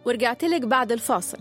ورجعت لك بعد الفاصل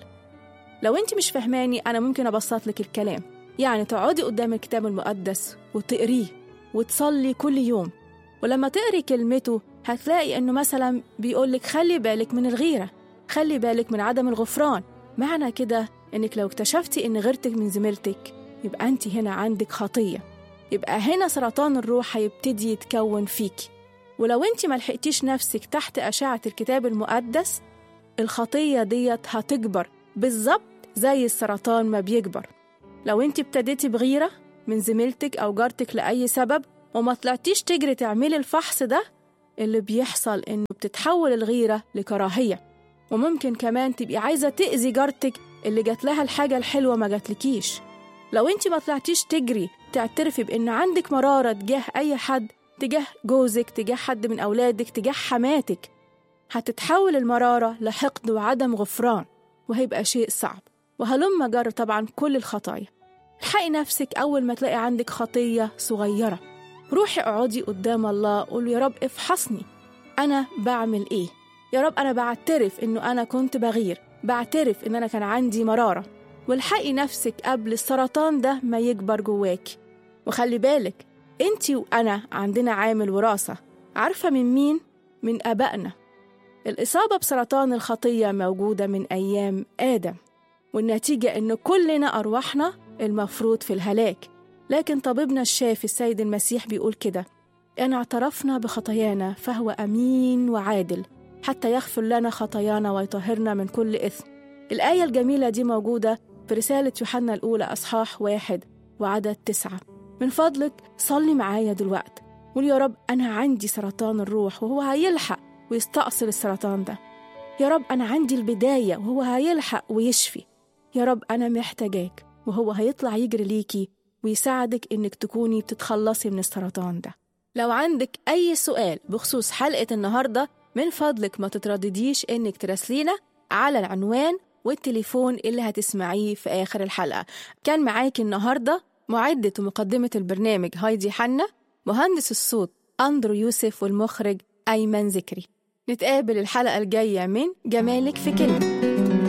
لو انت مش فهماني أنا ممكن أبسط لك الكلام يعني تقعدي قدام الكتاب المقدس وتقريه وتصلي كل يوم ولما تقري كلمته هتلاقي إنه مثلا بيقولك خلي بالك من الغيرة خلي بالك من عدم الغفران معنى كده إنك لو اكتشفتي إن غيرتك من زميلتك يبقى أنت هنا عندك خطية يبقى هنا سرطان الروح هيبتدي يتكون فيكي ولو انت ملحقتيش نفسك تحت أشعة الكتاب المقدس الخطية ديت هتكبر بالظبط زي السرطان ما بيكبر لو انت ابتديتي بغيرة من زميلتك أو جارتك لأي سبب وما طلعتيش تجري تعملي الفحص ده اللي بيحصل إنه بتتحول الغيرة لكراهية وممكن كمان تبقي عايزة تأذي جارتك اللي جات لها الحاجة الحلوة ما جاتلكيش لو انت ما طلعتيش تجري تعترفي بإن عندك مرارة تجاه أي حد تجاه جوزك تجاه حد من أولادك تجاه حماتك هتتحول المرارة لحقد وعدم غفران وهيبقى شيء صعب وهلم جر طبعا كل الخطايا الحقي نفسك أول ما تلاقي عندك خطية صغيرة روحي اقعدي قدام الله قولي يا رب افحصني أنا بعمل إيه يا رب أنا بعترف إنه أنا كنت بغير بعترف إن أنا كان عندي مرارة والحقي نفسك قبل السرطان ده ما يكبر جواكي وخلي بالك انتي وأنا عندنا عامل وراثة عارفة من مين؟ من أبائنا الإصابة بسرطان الخطية موجودة من أيام آدم والنتيجة إن كلنا أرواحنا المفروض في الهلاك لكن طبيبنا الشافي السيد المسيح بيقول كده إن اعترفنا بخطايانا فهو أمين وعادل حتى يغفر لنا خطايانا ويطهرنا من كل إثم الآية الجميلة دي موجودة في رسالة يوحنا الأولى أصحاح واحد وعدد تسعة من فضلك صلي معايا دلوقت قول يا رب أنا عندي سرطان الروح وهو هيلحق ويستأصل السرطان ده يا رب أنا عندي البداية وهو هيلحق ويشفي يا رب أنا محتاجاك وهو هيطلع يجري ليكي ويساعدك إنك تكوني بتتخلصي من السرطان ده لو عندك أي سؤال بخصوص حلقة النهاردة من فضلك ما تتردديش إنك تراسلينا على العنوان والتليفون اللي هتسمعيه في آخر الحلقة كان معاكي النهاردة معدة ومقدمة البرنامج هايدي حنا مهندس الصوت أندرو يوسف والمخرج أيمن ذكري نتقابل الحلقة الجاية من جمالك في كلمة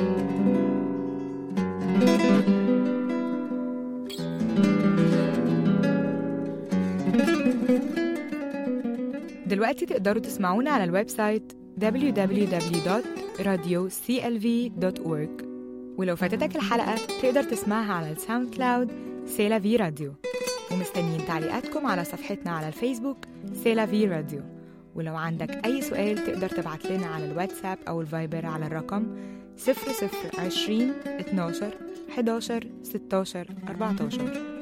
دلوقتي تقدروا تسمعونا على الويب سايت www.radioclv.org ولو فاتتك الحلقة تقدر تسمعها على الساوند كلاود سيلا في راديو ومستنيين تعليقاتكم على صفحتنا على الفيسبوك سيلا في راديو ولو عندك أي سؤال تقدر تبعت لنا على الواتساب أو الفايبر على الرقم 0020 12 11 16 14